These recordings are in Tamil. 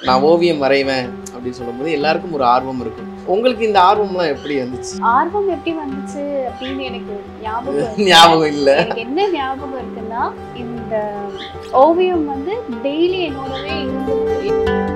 நான் ஓவியம் வரைவேன் அப்படின்னு சொல்லும்போது எல்லாருக்கும் ஒரு ஆர்வம் இருக்கும் உங்களுக்கு இந்த ஆர்வம்லாம் எப்படி வந்துச்சு ஆர்வம் எப்படி வந்துச்சு அப்படின்னு எனக்கு ஞாபகம் இல்ல. ஞாபகம் இல்ல எனக்கு என்ன ஞாபகம் இருக்குன்னா இந்த ஓவியம் வந்து டெய்லி என்னோடவே இருந்துச்சு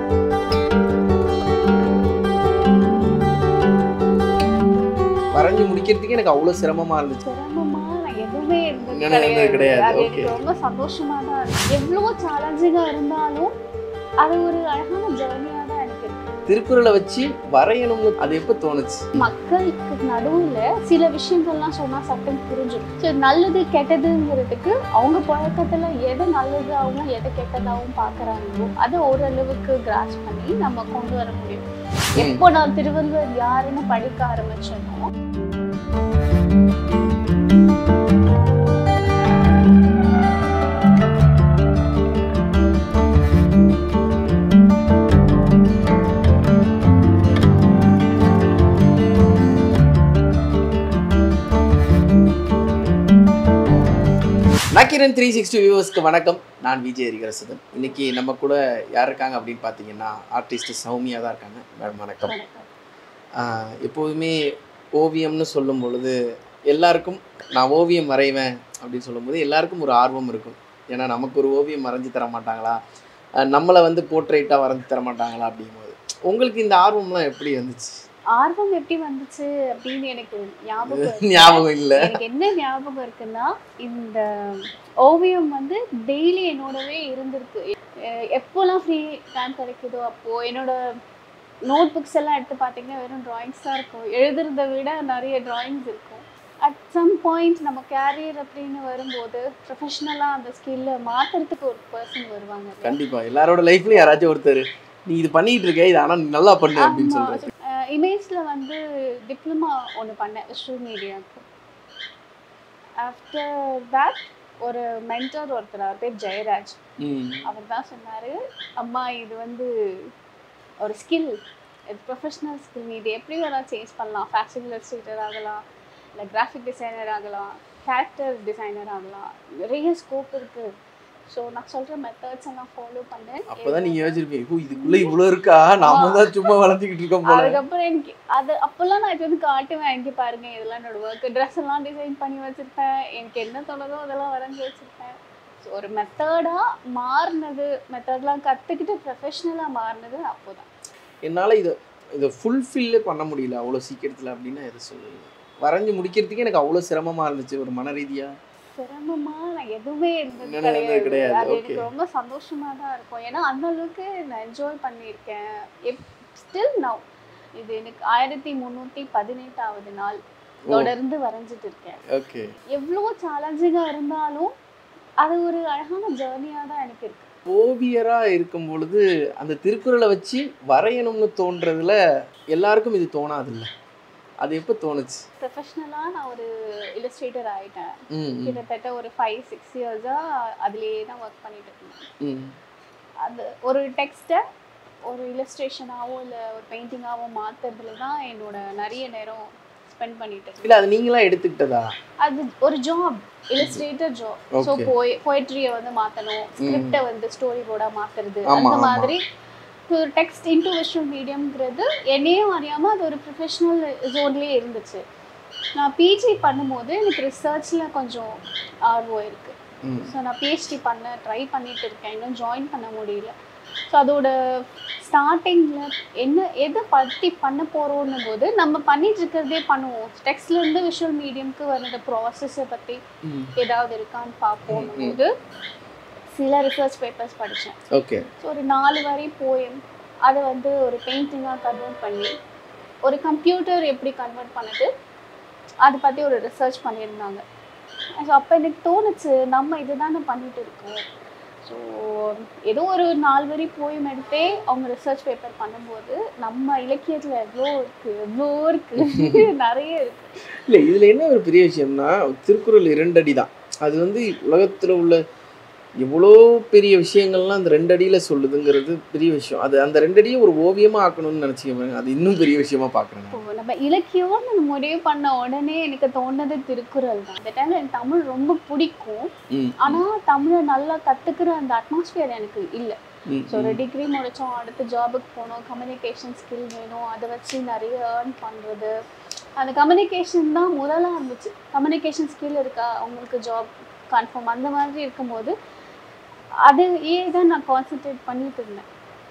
வரைஞ்சு முடிக்கிறதுக்கு எனக்கு அவ்வளவு சிரமமா இருந்துச்சு சிரமமா நான் எதுவுமே இருந்தது இருந்தது கிடையாது. கிடையாது அது Okay. எனக்கு ரொம்ப சந்தோஷமா தான் இருக்கு எவ்வளோ சேலஞ்சிங்கா இருந்தாலும் அது ஒரு அழகான ஜேர்னியா தான் எனக்கு இருக்கு திருக்குறளை வச்சு வரையணும்னு அது எப்ப தோணுச்சு மக்களுக்கு நடுவுல சில விஷயங்கள்லாம் சொன்னா சட்டம் புரிஞ்சிடும் ஸோ நல்லது கெட்டதுங்கிறதுக்கு அவங்க பழக்கத்துல எது நல்லதாகவும் எது கெட்டதாகவும் பார்க்கறாங்களோ அதை ஓரளவுக்கு கிராஸ் பண்ணி நம்ம கொண்டு வர முடியும் எப்போ நான் திருவள்ளுவர் யாருன்னு படிக்க ஆரம்பிச்சேனோ நக்கிரன் த்ரீ சிக்ஸ்டி வியூவர்ஸ்க்கு வணக்கம் நான் விஜய் ஹரிகரசுதன் இன்னைக்கு நம்ம கூட யார் இருக்காங்க அப்படின்னு பார்த்தீங்கன்னா ஆர்டிஸ்ட் சௌமியா தான் இருக்காங்க மேடம் வணக்கம் ஆஹ் எப்போதுமே ஓவியம்னு சொல்லும் பொழுது எல்லாருக்கும் நான் ஓவியம் வரைவேன் அப்படின்னு சொல்லும்போது எல்லாருக்கும் ஒரு ஆர்வம் இருக்கும் ஏன்னா நமக்கு ஒரு ஓவியம் வரைஞ்சி தர மாட்டாங்களா ஆஹ் நம்மளை வந்து போர்ட்ரேட்டாக வரைஞ்சி தர மாட்டாங்களா அப்படிங்கும்போது உங்களுக்கு இந்த ஆர்வம்லாம் எப்படி வந்துச்சு ஆர்வம் எப்படி வந்துச்சு அப்படின்னு எனக்கு ஞாபகம் இல்ல. ஞாபகம் இல்லை எனக்கு என்ன ஞாபகம் இருக்குன்னா இந்த ஓவியம் வந்து டெய்லி என்னோடவே இருந்திருக்கு எ- எப்போல்லாம் ஃப்ரீ டைம் கிடைக்குதோ அப்போ என்னோட நோட் புக்ஸ் எல்லாம் எடுத்து பார்த்தீங்கன்னா வெறும் டிராயிங்ஸ் தான் இருக்கும் எழுதுறதை விட நிறைய டிராயிங்ஸ் இருக்கும் அட் சம் பாயிண்ட் நம்ம கேரியர் அப்படின்னு வரும்போது ப்ரொஃபஷ்னலாக அந்த ஸ்கில்லை மாற்றுறதுக்கு ஒரு பர்சன் வருவாங்க கண்டிப்பா எல்லாரோட லைஃப்லயும் யாராச்சும் ஒருத்தர் நீ இது பண்ணிட்டு இருக்க இது ஆனா நீ நல்லா பண்ணு அப்படின்னு சொல்றாரு இமேஜில் வந்து டிப்ளமா ஒன்று பண்ணேன் விஷுவல் மீடியாவுக்கு ஆஃப்டர் தட் ஒரு மென்டர் ஒருத்தர் அவர் பேர் ஜெயராஜ் ம் அவர் தான் சொன்னார் அம்மா இது வந்து ஒரு ஸ்கில் இது ப்ரொஃபஷ்னல் ஸ்கில் நீ இது எப்படி வேணால் சேஞ்ச் பண்ணலாம் ஃபேஷன் இல்லஸ்ட்ரேட்டர் ஆகலாம் இல்லை கிராஃபிக் டிசைனர் ஆகலாம் கேரக்டர் டிசைனர் ஆகலாம் நிறைய ஸ்கோப் இருக்குது ஸோ நான் சொல்கிற மெத்தட்ஸ் எல்லாம் ஃபாலோ பண்ணேன் அப்பதான் நீங்க யோசிச்சிருப்பீங்க "ஓ, இதுக்குள்ள இவ்வளவு இருக்கா நாம தான் சும்மா வளர்ந்துக்கிட்டு இருக்கோம் போல அதுக்கப்புறம் எனக்கு அது அப்போல்லாம் நான் இது வந்து காட்டுவேன் இங்கே பாருங்க இதெல்லாம் என்னோட ஒர்க் ட்ரெஸ் எல்லாம் டிசைன் பண்ணி வச்சிருப்பேன் எனக்கு என்ன தோணுதோ அதெல்லாம் வரைஞ்சி வச்சிருப்பேன் ஸோ ஒரு மெத்தடாக மாறினது மெத்தட்லாம் கற்றுக்கிட்டு ப்ரொஃபஷ்னலாக மாறினது அப்போதான் என்னால இதை இதை ஃபுல்ஃபில்லே பண்ண முடியல அவ்வளோ சீக்கிரத்துல அப்படின்னா எது சொல்லுங்க வரைஞ்சு முடிக்கிறதுக்கே எனக்கு அவ்வளோ சிரமமா இருந்துச்சு ஒரு மன ரீதியா சிரமமா நான் எதுவுமே இருந்தது இருந்தது கிடையாது கிடையாது, அது okay. எனக்கு ரொம்ப சந்தோஷமா தான் இருக்கும் ஏன்னா அந்த அளவுக்கு நான் என்ஜாய் பண்ணியிருக்கேன் ஸ்டில் நவ் இது எனக்கு ஆயிரத்தி முந்நூற்றி பதினெட்டாவது நாள் தொடர்ந்து வரைஞ்சிட்டு இருக்கேன் ஓகே எவ்வளோ சேலஞ்சிங்காக இருந்தாலும் அது ஒரு அழகான ஜேர்னியாக தான் எனக்கு இருக்கு ஓவியரா இருக்கும் பொழுது அந்த திருக்குறளை வச்சு வரையணும்னு தோன்றதுல எல்லாருக்கும் இது தோணாதுல்ல அது எப்போ தோணுச்சு ப்ரொஃபஷ்னலாக நான் ஒரு இல்லஸ்ட்ரேட்டர் ஆயிட்டேன் ம் ம், கிட்டத்தட்ட ஒரு ஃபைவ் சிக்ஸ் இயர்ஸாக அதுலேயே தான் ஒர்க் பண்ணிட்டு இருக்கேன் ம் அது ஒரு டெக்ஸ்ட்டை ஒரு இல்லஸ்ட்ரேஷனாவோ இல்லை ஒரு பெயிண்டிங்காவோ மாற்றுறதுல தான் என்னோட நிறைய நேரம் ஸ்பெண்ட் பண்ணிட்டு இருக்கேன் இல்ல அது நீங்களா எடுத்துக்கிட்டதா அது ஒரு job illustrator job so Okay. போய் போய்ட்ரியை வந்து மாற்றணும் ஸ்கிரிப்டை வந்து ஸ்டோரி போர்டாக மாற்றுறது ஆமா, அந்த ஆமா. மாதிரி ஒரு டெக்ஸ்ட் இன்டு விஷுவல் மீடியம்ங்கிறது என்னையும் அறியாமல் அது ஒரு ப்ரொஃபஷ்னல் ஜோன்லேயே இருந்துச்சு நான் பிஜி பண்ணும்போது எனக்கு ரிசர்ச்சில் கொஞ்சம் ஆர்வம் இருக்குது ம் ஸோ நான் பிஹெச்டி பண்ண ட்ரை பண்ணிட்டு இருக்கேன் இன்னும் ஜாயின் பண்ண முடியல ஸோ அதோட ஸ்டார்டிங்கில் என்ன எதை பற்றி பண்ண போகிறோன்னும் போது நம்ம பண்ணிட்டு இருக்கிறதே பண்ணுவோம் டெக்ஸ்ட்லேருந்து விஷுவல் மீடியம்க்கு வர்ற ப்ராசஸை பற்றி ம் ஏதாவது இருக்கான்னு பார்ப்போம் போது சில ரிசர்ச் பேப்பர்ஸ் படித்தேன் ஓகே ஸோ ஒரு நாலு வரி போயம் அதை வந்து ஒரு பெயிண்டிங்காக கன்வெர்ட் பண்ணி ஒரு கம்ப்யூட்டர் எப்படி கன்வெர்ட் பண்ணுது அதை பற்றி ஒரு ரிசர்ச் பண்ணியிருந்தாங்க ஸோ அப்போ எனக்கு தோணுச்சு நம்ம இதுதானே பண்ணிட்டு இருக்கோம் ஸோ ஏதோ ஒரு நாலு வரி போயம் எடுத்தே அவங்க ரிசர்ச் பேப்பர் பண்ணும்போது நம்ம இலக்கியத்தில் எவ்வளோ இருக்குது எவ்வளோ இருக்குது நிறைய இருக்குது இல்ல இதுல என்ன ஒரு பெரிய விஷயம்னா திருக்குறள் இரண்டடி தான் அது வந்து உலகத்துல உள்ள எவ்வளோ பெரிய விஷயங்கள்லாம் அந்த ரெண்டு அடியில சொல்லுதுங்கிறது பெரிய விஷயம் அது அந்த ரெண்டு அடியை ஒரு ஓவியமா ஆக்கணும்னு நினைச்சிக்க பாருங்க அது இன்னும் பெரிய விஷயமா பாக்குறேன் நான். இப்போ நம்ம இலக்கியம்னு முடிவு பண்ண உடனே எனக்கு தோணுது திருக்குறள் தான் அந்த டைம்ல எனக்கு தமிழ் ரொம்ப பிடிக்கும் ம் ஆனா தமிழை நல்லா கத்துக்கிற அந்த அட்மாஸ்பியர் எனக்கு இல்லை ம், ஸோ ஒரு ம். டிகிரி முடித்தோம் அடுத்து ஜாபுக்கு போகணும் கம்யூனிகேஷன் ஸ்கில் வேணும் அதை வச்சு நிறைய ஏர்ன் பண்ணுறது அந்த கம்யூனிகேஷன் தான் முதலாக இருந்துச்சு கம்யூனிகேஷன் ஸ்கில் இருக்கா அவங்களுக்கு ஜாப் கன்ஃபார்ம் அந்த மாதிரி இருக்கும்போது அது ஏ தான் நான் கான்சென்ட்ரேட் பண்ணிட்டு இருந்தேன்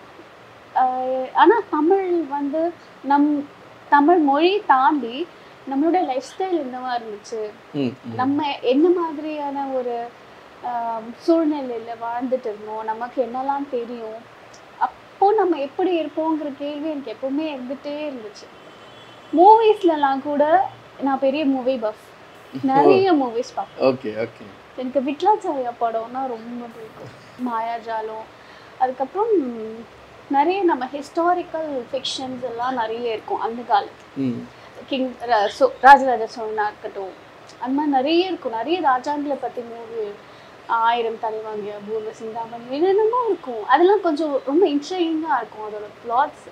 ஆனால் தமிழ் வந்து நம் தமிழ் மொழி தாண்டி நம்மளோட லைஃப் ஸ்டைல் என்னவா இருந்துச்சு ம், ம். நம்ம என்ன மாதிரியான ஒரு ஆம், சூழ்நிலையில வாழ்ந்துட்டு இருந்தோம் நமக்கு என்னெல்லாம் தெரியும் அப்போ நம்ம எப்படி இருப்போங்கிற கேள்வி எனக்கு எப்பவுமே இருந்துட்டே இருந்துச்சு மூவிஸ்லலாம் கூட நான் பெரிய மூவி பஃப் நிறைய மூவிஸ் பார்ப்பேன் ஓகே ஓகே எனக்கு விட்லாச்சாரியா படம்னா ரொம்ப பிடிக்கும் மாயாஜாலம் அதுக்கப்புறம் நிறைய நம்ம ஹிஸ்டாரிக்கல் ஃபிக்ஷன்ஸ் எல்லாம் நிறைய இருக்கும் அந்த காலத்து ம் கிங் ராஜராஜ சோழனா இருக்கட்டும் அந்த மாதிரி நிறைய இருக்கும் நிறைய ராஜாங்களை பற்றி மூவி ஆயிரம் தலைவாங்கிய பூர்வ சிந்தாமணி என்னென்னமோ இருக்கும் அதெல்லாம் கொஞ்சம் ரொம்ப இன்ட்ரெஸ்டிங்காக இருக்கும் அதோட பிளாட்ஸ்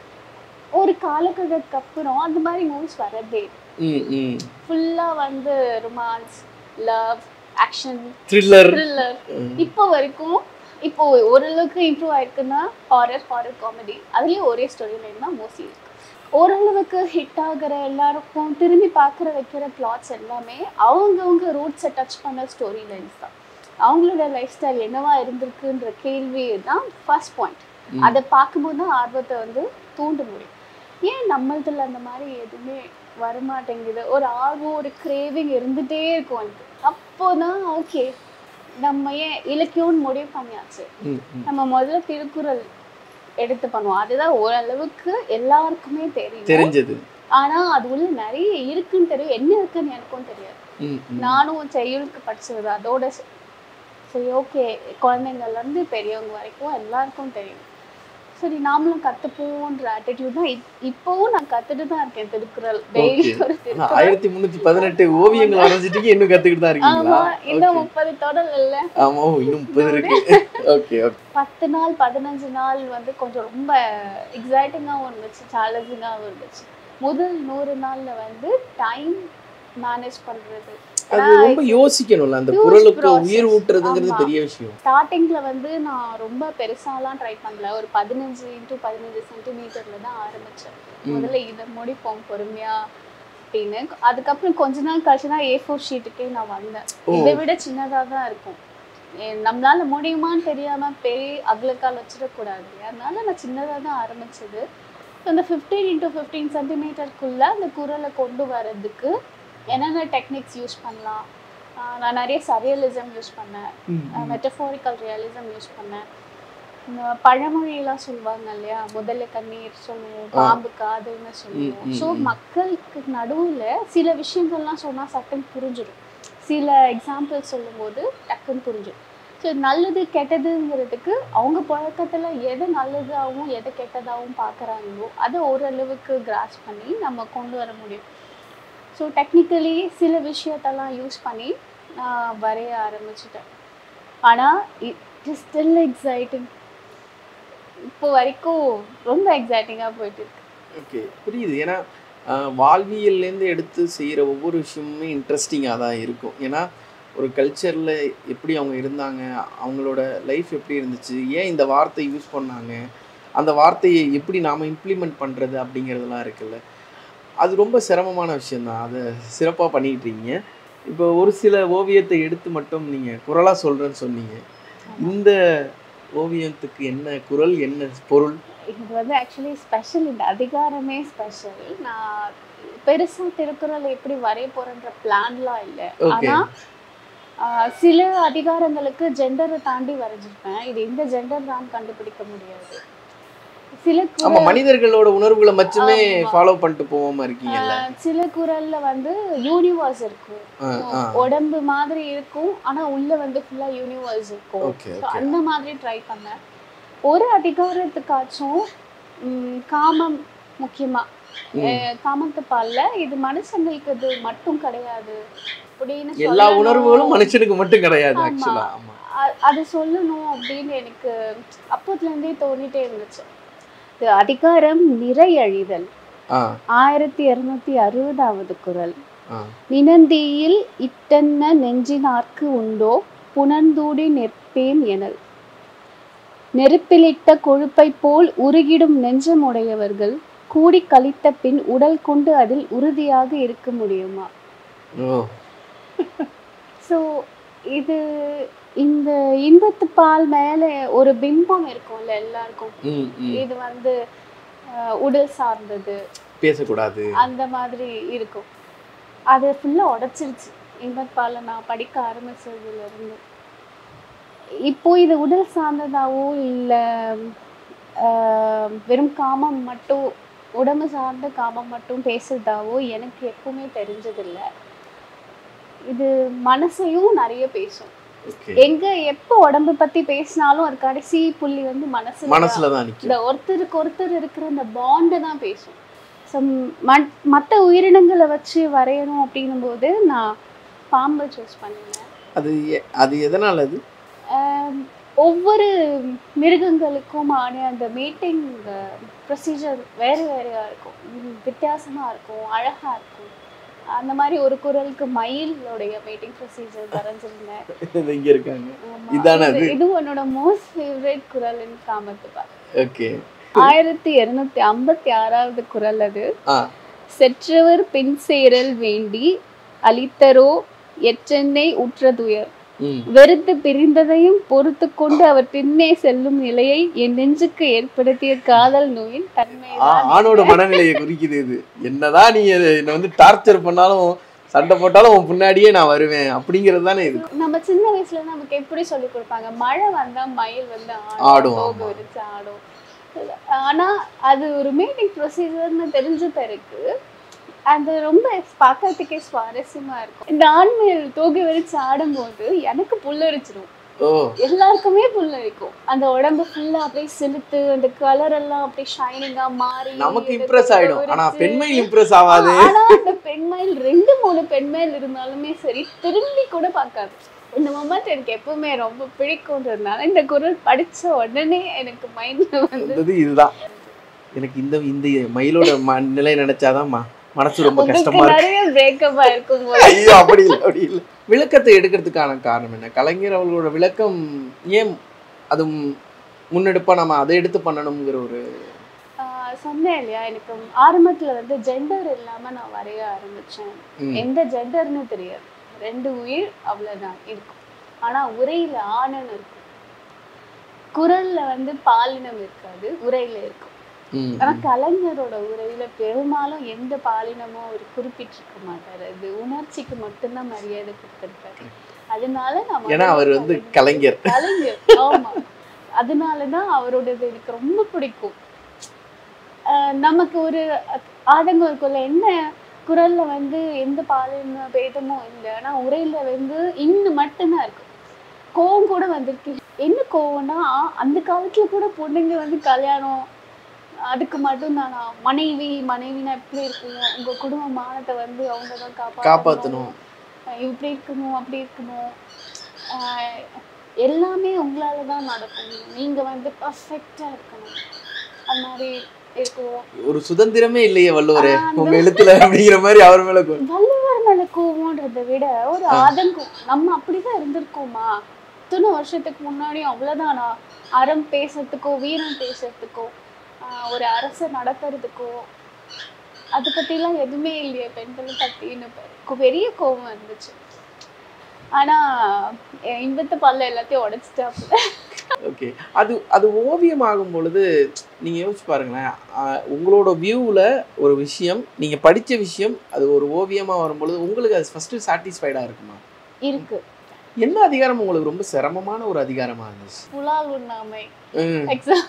ஒரு காலகட்டத்துக்கு அப்புறம் அந்த மாதிரி மூவிஸ் வரதே ம் ம் ஃபுல்லாக வந்து romance love action thriller thriller இப்போ வரைக்கும் இப்போ ஓரளவுக்கு இம்ப்ரூவ் ஆயிருக்குன்னா ஹாரர் ஹாரர் காமெடி அதுலேயும் ஒரே ஸ்டோரி லைன் தான் மோஸ்ட்லி இருக்கு ஓரளவுக்கு ஹிட் ஆகிற எல்லாருக்கும் திரும்பி பார்க்குற வைக்கிற பிளாட்ஸ் எல்லாமே அவங்கவுங்க ரூட்ஸை டச் பண்ண ஸ்டோரி லைன்ஸ் தான் அவங்களோட லைஃப் ஸ்டைல் என்னவா இருந்திருக்குன்ற கேள்வி தான் ஃபர்ஸ்ட் பாயிண்ட் ம். அதை பார்க்கும்போது தான் ஆர்வத்தை வந்து தூண்ட முடியும் ஏன் நம்மளதுல அந்த மாதிரி எதுவுமே வரமாட்டேங்குது ஒரு ஆர்வம் ஒரு கிரேவிங் இருந்துகிட்டே இருக்கும் எனக்கு அப்போதான் ஓகே நம்ம ஏன் இலக்கியம்னு முடிவு பண்ணியாச்சு ம் ம் நம்ம முதல்ல திருக்குறள் எடுத்து பண்ணுவோம் அதுதான் ஓரளவுக்கு எல்லாருக்குமே தெரியும் தெரிஞ்சது ஆனா அது உள்ள நிறைய இருக்குன்னு தெரியும் என்ன இருக்குன்னு எனக்கும் தெரியாது ம் ம் நானும் செய்யுளுக்கு படிச்சது அதோட ச- சரி ஓகே குழந்தைங்கள்ல இருந்து பெரியவங்க வரைக்கும் எல்லாருக்கும் தெரியும் சரி நாமளும் கத்துப்போன்ற ஆட்டிடியூட் தான் இப்- இப்பவும் நான் கத்துட்டு தான் இருக்கேன் திருக்குறள் டெய்லி Okay. ஒரு ஆனா, திருக்குறள் ஆயிரத்தி முன்னூத்தி பதினெட்டு ஓவியங்கள் வரைஞ்சிட்டீங்க இன்னும் கத்துக்கிட்டு தான் ஆமா இருக்கீங்களா இன்னும் Okay. முப்பது தொடர் இல்ல ஆமா ஓ, இன்னும் முப்பது இருக்கு ஓகே ஓகே பத்து நாள் பதினஞ்சு நாள் வந்து கொஞ்சம் ரொம்ப எக்ஸைட்டிங்காகவும் இருந்துச்சு சேலஞ்சிங்காகவும் இருந்துச்சு முதல் நூறு நாள்ல வந்து டைம் மேனேஜ் பண்றது அது ரொம்ப யோசிக்கணும்ல அந்த Huge குரலுக்கு process. உயிர் ஊட்டுறதுங்கிறது ஆமா. பெரிய விஷயம் ஸ்டார்டிங்ல வந்து நான் ரொம்ப பெருசாலாம் ட்ரை பண்ணல ஒரு பதினஞ்சு இன்ட்டு பதினஞ்சு சென்டிமீட்டர்ல தான் ஆரம்பிச்சேன் ம். முதல்ல இதை முடிப்போம் பொறுமையா அப்படின்னு அதுக்கப்புறம் கொஞ்ச நாள் கழிச்சு தான் ஏ ஃபோர் ஷீட்டுக்கே நான் வந்தேன் ஓ. இதை விட சின்னதா தான் இருக்கும் ஏ- நம்மளால முடியுமான்னு தெரியாம பெரிய அகலக்கால் வச்சிடக்கூடாது அதனால நான் சின்னதா தான் ஆரம்பிச்சது So, அந்த ஃபிஃப்டீன் இன்ட்டு ஃபிஃப்டீன் சென்டிமீட்டருக்குள்ள அந்த குரலை கொண்டு வர்றதுக்கு என்னென்ன டெக்னிக்ஸ் யூஸ் பண்ணலாம் ஆஹ் நான் நிறைய சரியலிசம் யூஸ் பண்ணேன் ம், ம். மெட்டஃபோரிக்கல் ரியலிசம் யூஸ் பண்ணேன் இந்த பழமொழியெல்லாம் சொல்லுவாங்க இல்லையா முதல்ல கண்ணீர் சொல்லுவோம் ஆ. பாம்பு காதுன்னு சொல்லுவோம் ம், ஸோ ம். மக்களுக்கு நடுவுல சில விஷயங்கள்லாம் சொன்னா சட்டம் புரிஞ்சிடும் சில எக்ஸாம்பிள் சொல்லும்போது டக்குன்னு புரிஞ்சிடும் ஸோ நல்லது கெட்டதுங்கிறதுக்கு அவங்க பழக்கத்துல எது நல்லதாகவும் எது கெட்டதாகவும் பார்க்குறாங்களோ அதை ஓரளவுக்கு கிராஸ் பண்ணி நம்ம கொண்டு வர முடியும் ஸோ டெக்னிக்கலி சில விஷயத்தெல்லாம் யூஸ் பண்ணி நான் வரைய ஆரம்பிச்சிட்டேன் ஆனால் இட் இஸ் ஸ்டில் எக்ஸைட்டிங் இப்போ வரைக்கும் ரொம்ப எக்ஸைட்டிங்காக போயிட்டு இருக்கு ஓகே புரியுது ஏன்னா ஆஹ், வாழ்வியல்லேருந்து எடுத்து செய்கிற ஒவ்வொரு விஷயமுமே இன்ட்ரெஸ்டிங்காக தான் இருக்கும் ஏன்னா ஒரு கல்ச்சரில் எப்படி அவங்க இருந்தாங்க அவங்களோட லைஃப் எப்படி இருந்துச்சு ஏன் இந்த வார்த்தை யூஸ் பண்ணாங்க அந்த வார்த்தையை எப்படி நாம் இம்ப்ளிமெண்ட் பண்ணுறது அப்படிங்கிறதெல்லாம் இருக்குல்ல அது ரொம்ப சிரமமான விஷயந்தான் அதை சிறப்பாக பண்ணிக்கிட்டு இருக்கீங்க இப்போ ஒரு சில ஓவியத்தை எடுத்து மட்டும் நீங்கள் குரலாக சொல்கிறேன்னு சொன்னீங்க இந்த ஓவியத்துக்கு என்ன குரல் என்ன பொருள் இது வந்து ஆக்சுவலி ஸ்பெஷல் இந்த அதிகாரமே ஸ்பெஷல் நான் பெருசா திருக்குறள் எப்படி வரைய போறேன்ற பிளான்லாம் இல்லை ஓகே ஆனா ஆஹ், சில அதிகாரங்களுக்கு ஜெண்டரை தாண்டி வரைஞ்சிருப்பேன் இது இந்த ஜெண்டர் தான் கண்டுபிடிக்க முடியாது சில ஆமா குரல் மனிதர்களோட உணர்வுகளை மட்டுமே ஆமா. ஃபாலோ பண்ணிட்டு போகாம இருக்கீங்கல்ல ஆஹ், சில குரல்ல வந்து யூனிவர்ஸ் இருக்கும் ஆ, ஆ. உடம்பு மாதிரி இருக்கும் ஆனா உள்ள வந்து ஃபுல்லா யூனிவர்ஸ் இருக்கும் ஓகே So, ஓகே அந்த மாதிரி ட்ரை பண்ணேன் ஒரு அதிகாரத்துக்காச்சும் ம், காமம் முக்கியமா ம். அஹ், காமத்து பால்ல இது மனுஷங்களுக்கு இது மட்டும் கிடையாது அப்படின்னு எல்லா சொல்லணும். உணர்வுகளும் மனுஷனுக்கு மட்டும் கிடையாது ஆமா. ஆக்சுவலா ஆமா அ- அது சொல்லணும் அப்படின்னு எனக்கு அப்போதுல இருந்தே தோணிட்டே இருந்துச்சு இது அதிகாரம் நிறையழிதல் ஆ ஆயிரத்தி இருநூத்தி அறுபதாவது குரல் ஆ நினந்தியில் இட்டன்ன நெஞ்சினார்க்கு உண்டோ புனந்தூடி நிற்பேன் எனல் நெருப்பிலிட்ட கொழுப்பை போல் உருகிடும் நெஞ்சமுடையவர்கள் கூடி கழித்த பின் உடல் கொண்டு அதில் உறுதியாக இருக்க முடியுமா ஓ ஸோ இது இந்த இன்பத்து பால் மேலே ஒரு பிம்பம் இருக்கும்ல எல்லாருக்கும் ம் ம் இது வந்து அஹ், உடல் சார்ந்தது பேசக்கூடாது அந்த மாதிரி இருக்கும் அதை ஃபுல்லாக உடைச்சிருச்சு இன்பப்பால நான் படிக்க ஆரம்பிச்சதுல இருந்து இப்போ இது உடல் சார்ந்ததாவோ இல்லை வெறும் காமம் மட்டும் உடம்பு சார்ந்த காமம் மட்டும் பேசுறதாவோ எனக்கு எப்பவுமே தெரிஞ்சதில்ல இது மனசையும் நிறைய பேசும் ஓகே எங்க எப்போ உடம்பு பத்தி பேசினாலும் அது கடைசி புள்ளி வந்து மனசு மனசுல தான் நிக்கும் இந்த ஒருத்தருக்கு ஒருத்தர் இருக்கிற அந்த பாண்டை தான் பேசும் ஸோ மற்ற உயிரினங்களை வச்சு வரையணும் அப்படின்னும் போது நான் பாம்பை சூஸ் பண்ணினேன் அது எ- அது எதனால அது ஆம், ஒவ்வொரு மிருகங்களுக்கும் ஆன அந்த மீட்டிங் ப்ரொசீஜர் வேறு வேறையா இருக்கும் உம், வித்தியாசமா இருக்கும் அழகா இருக்கும் அந்த மாதிரி ஒரு குரலுக்கு மயிலோடைய மீட்டிங் ப்ரொசீஜர் வரைஞ்சிருந்தேன் இது இங்க இருக்காங்க ஆமா. இதானே இது- அது? இது உன்னோட மோஸ்ட் ஃபேவரட் குரல்னு காமத்துப்பா ஓகே ஆயிரத்தி இருநூத்தி ஐம்பத்தி ஆறாவது குரல் அது ஆ செற்றவர் பின் சேரல் வேண்டி அளித்தரோ எற்றென்னை உற்றதுயர் ம் வெறுத்து பிரிந்ததையும் பொறுத்து கொண்டு அவர் பின்னே செல்லும் நிலையை என் நெஞ்சுக்கு ஏற்படுத்திய காதல் நோயின் ஆ- தன்மைதான் ஆணோட மனநிலையை குறிக்குது இது என்னதான் நீ என்னை வந்து டார்ச்சர் பண்ணாலும் சண்டை போட்டாலும் உன் பின்னாடியே நான் வருவேன் அப்படிங்கிறது தானே இது நம்ம சின்ன வயசுல நமக்கு எப்படி சொல்லி கொடுப்பாங்க மழை வந்தா மயில் வந்து ஆடும், ஆடும் தோகை ஆமா. விரிச்சு ஆடும் ஆனா அது ஒரு மீட்டிங் ப்ரொசீஜர்னு தெரிஞ்ச பிறகு அது ரொம்ப பார்க்கறதுக்கே சுவாரஸ்யமா இருக்கும் இந்த ஆண்மையில் தோகை விரிச்சு ஆடும்போது எனக்கு புல்லரிச்சிடும் ஓ எல்லாருக்குமே புல்லரிக்கும் அந்த உடம்பு ஃபுல்லா அப்படியே செலுத்து அந்த கலர் எல்லாம் அப்படியே ஷைனிங்கா மாறி நமக்கு இந்த இம்ப்ரெஸ் தோகை ஆயிடும் ஆனா விரிச்சு- பெண்மை இம்ப்ரெஸ் ஆகாது ஆனா அந்த பெண்மயில் ரெண்டு மூணு பெண்மயில் இருந்தாலுமே சரி திரும்பி கூட பார்க்காது இந்த மொமெண்ட் எனக்கு எப்பவுமே ரொம்ப பிடிக்கும்ன்றதுனால இந்த குரல் படிச்ச உடனே எனக்கு மைண்ட்ல வந்து வந்தது இதுதான் எனக்கு இந்த இந்த மயிலோட ம- நிலை நினைச்சாதான் ம- மனசு ரொம்ப கஷ்டமா உங்களுக்கு இருக்கு நிறைய பிரேக்கப்பா இருக்கும் போது ஐயோ அப்படி இல்லை அப்படி இல்லை விளக்கத்தை எடுக்கிறதுக்கான காரணம் என்ன கலைஞர் அவர்களோட விளக்கம் ஏன் அது முன்னெடுப்பா நம்ம அதை எடுத்து பண்ணணுங்கிற ஒரு ஆஹ் சொன்னேன் இல்லையா எனக்கு ஆரம்பத்துல வந்து ஜெண்டர் இல்லாம நான் வரைய ஆரம்பிச்சேன் ம், எந்த ஜெண்டர்னு தெரியாது ரெண்டு உயிர் அவ்வளவுதான் இருக்கும் ஆனா உரையில ஆணன் இருக்கும் குரல்ல வந்து பாலினம் இருக்காது உரையில இருக்கும் ம், ஆனா கலைஞரோட உரையில பெரும்பாலும் எந்த பாலினமும் அவர் குறிப்பிட்டிருக்க மாட்டாரு அது உணர்ச்சிக்கு மட்டும்தான் மரியாதை கொடுத்திருக்காரு அதனால நம்ம ஏன்னா அவர் வந்து கலைஞர் கலைஞர் ஆமா அதனாலதான் அவரோடது எனக்கு ரொம்ப பிடிக்கும் ஆஹ் நமக்கு ஒரு ஆதங்கம் இருக்கும்ல என்ன குரல்ல வந்து எந்த பாலின பேதமும் இல்லை ஆனா உரையில வந்து இன்னும் மட்டும்தான் இருக்கு கோவம் கூட வந்திருக்கு என்ன கோவம்னா அந்த காலத்துல கூட பொண்ணுங்க வந்து கல்யாணம் அதுக்கு மட்டும் தானா மனைவி மனைவினா எப்படி இருக்கணும் உங்க குடும்ப மானத்தை வந்து அவங்க தான் காப்பாற்றணும் காப்பாத்தணும் அஹ் இப்படி இருக்கணும் அப்படி இருக்கணும் ஆஹ் எல்லாமே உங்களால தான் நடக்கும் நீங்க வந்து பர்ஃபெக்டா இருக்கணும் அந்த மாதிரி இருக்கும் ஒரு சுதந்திரமே இல்லையே வள்ளுவரே ஆ, அந்த- உங்க எழுத்துல அப்படிங்கிற மாதிரி அவர் மேல கோ- வள்ளுவர் மேல கோவம்ன்றதை விட ஒரு ஆதங்கம் நம்ம அப்படிதான் இருந்திருக்கோமா இத்தனை வருஷத்துக்கு முன்னாடி அவ்வளவுதானா அறம் பேசுறதுக்கோ வீரம் பேசுறதுக்கோ ஆஹ் ஒரு அரசை நடத்துறதுக்கோ அதை பத்திலாம் எதுவுமே இல்லையே பெண்களை பத்தின்னு பெ- பெரிய கோவம் இருந்துச்சு ஆனா என் இன்பத்து பல்ல எல்லாத்தையும் உடைச்சிட்டாப்புல ஓகே அது அது ஓவியம் ஆகும் பொழுது நீங்க யோசிச்சு பாருங்களேன் ஆஹ் உங்களோட வியூவில் ஒரு விஷயம் நீங்க படிச்ச விஷயம் அது ஒரு ஓவியமா வரும் பொழுது உங்களுக்கு அது ஃபர்ஸ்ட் சாட்டிஸ்ஃபைடா இருக்குமா இருக்கு என்ன அதிகாரம் உங்களுக்கு ரொம்ப சிரமமான ஒரு அதிகாரமா இருந்துச்சு புலால் உண்ணாமை ம், எக்ஸாம்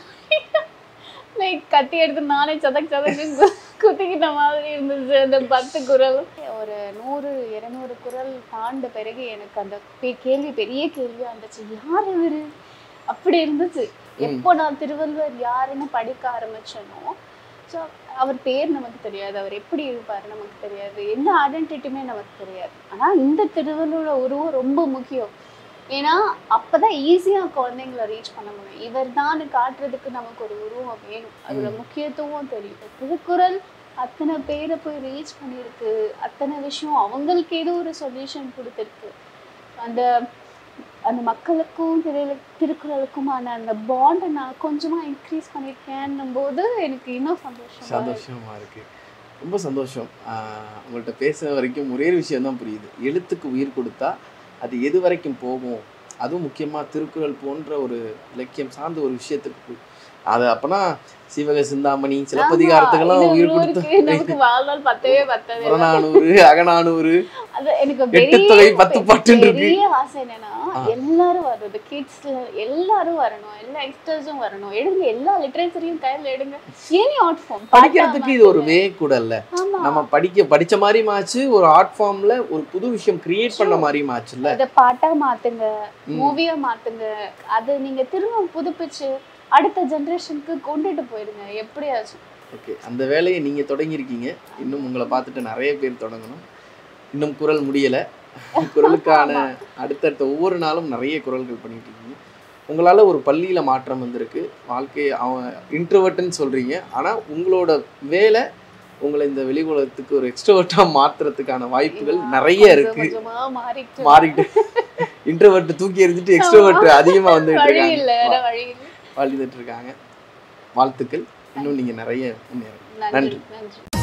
லைக் கத்தி எடுத்து நானே சதக் சதக்கு கு- குத்திக்கிட்ட மாதிரி இருந்துச்சு அந்த பத்து குரல் ஒரு நூறு இருநூறு குரல் தாண்ட பிறகு எனக்கு அந்த பே- கேள்வி பெரிய கேள்வியா இருந்துச்சு யார் இவரு அப்படி இருந்துச்சு எப்போ நான் திருவள்ளுவர் யாருன்னு படிக்க ஆரம்பிச்சேனோ ஸோ அவர் பேர் நமக்கு தெரியாது அவர் எப்படி இருப்பார் நமக்கு தெரியாது எந்த ஐடென்டிட்டியுமே நமக்கு தெரியாது ஆனா இந்த திருவள்ளுவர் உருவம் ரொம்ப முக்கியம் ஏன்னா அப்பதான் ஈஸியா குழந்தைங்களை ரீச் பண்ண முடியும் இவர் தான் காட்டுறதுக்கு நமக்கு ஒரு உருவம் வேணும் அதோட முக்கியத்துவம் தெரியும் திருக்குறள் அத்தனை பேரை போய் ரீச் பண்ணியிருக்கு அத்தனை விஷயம் அவங்களுக்கு ஏதோ ஒரு சொல்யூஷன் கொடுத்துருக்கு அந்த அந்த மக்களுக்கும் திரு திருக்குறளுக்குமான அந்த பாண்டை நான் கொஞ்சமா இன்க்ரீஸ் பண்ணியிருக்கேன்னும் போது எனக்கு இன்னும் சந்தோஷம் சந்தோஷமா இருக்கு ரொம்ப சந்தோஷம் ஆஹ் உங்கள்ட்ட பேசுற வரைக்கும் ஒரே ஒரு விஷயம் தான் புரியுது எழுத்துக்கு உயிர் கொடுத்தா அது எது வரைக்கும் போகும் அதுவும் முக்கியமா திருக்குறள் போன்ற ஒரு இலக்கியம் சார்ந்த ஒரு விஷயத்துக்கு அது அப்பனா சிவக சிந்தாமணி சிலப்பதிகாரத்துக்கெல்லாம் உயிர் கொடுத்து நமக்கு வாழ்நாள் பத்தவே பத்தவே இல்லை. புறநானூறு அகநானூறு அது எனக்கு எட்டு பெரிய தொகை பத்து பாட்டுன்னு இருக்கு பெரிய ஆசை என்னன்னா ஆ. எல்லாரும் வருது கிட்ஸ்ல எல்லாரும் வரணும் எல்லா யங்ஸ்டர்ஸும் வரணும் எடுங்க எல்லா லிட்ரேச்சரையும் கையில எடுங்க ஏனி ஆர்ட் ஃபார்ம் படிக்கிறதுக்கு இது ஒரு வே கூட இல்ல ஆமா நம்ம படிக்க படிச்ச மாதிரியும் ஆச்சு ஒரு ஆர்ட் ஃபார்ம்ல ஒரு புது விஷயம் கிரியேட் பண்ண மாதிரியும் ஆச்சுல்ல இத பாட்டா மாத்துங்க ம். மூவியா மாத்துங்க அது நீங்க திரும்ப புதுப்பிச்சு அடுத்த ஜெனரேஷனுக்கு கொண்டுட்டு போயிடுங்க எப்படியாச்சும் ஓகே அந்த வேலையை நீங்க தொடங்கியிருக்கீங்க இன்னும் உங்களை பார்த்துட்டு நிறைய பேர் தொடங்கணும் இன்னும் குரல் முடியல குரலுக்கான அடுத்தடுத்த ஒவ்வொரு நாளும் நிறைய குரல்கள் பண்ணிட்டு இருக்கீங்க உங்களால ஒரு பள்ளியில மாற்றம் வந்திருக்கு வாழ்க்கை அவன் இன்ட்ரோவர்ட்னு சொல்றீங்க ஆனா உங்களோட வேலை உங்களை இந்த வெளி உலகத்துக்கு ஒரு எக்ஸ்ட்ரோவர்ட்டா மாத்துறதுக்கான வாய்ப்புகள் நிறைய கொஞ்சம் இருக்கு கொஞ்சமா மாறிட்டு மாறிட்டு இன்ட்ரோவர்ட் தூக்கி எறிஞ்சிட்டு எக்ஸ்ட்ரோவர்ட் அதிகமா வந்துட்டு வழி இருக்காங்க இல்ல வேற வழி இல்ல வாழ்ந்துட்டு இருக்காங்க வாழ்த்துக்கள் இன்னும் நீங்க நிறைய முன்னேறுங்க நன்றி நன்றி. நன்றி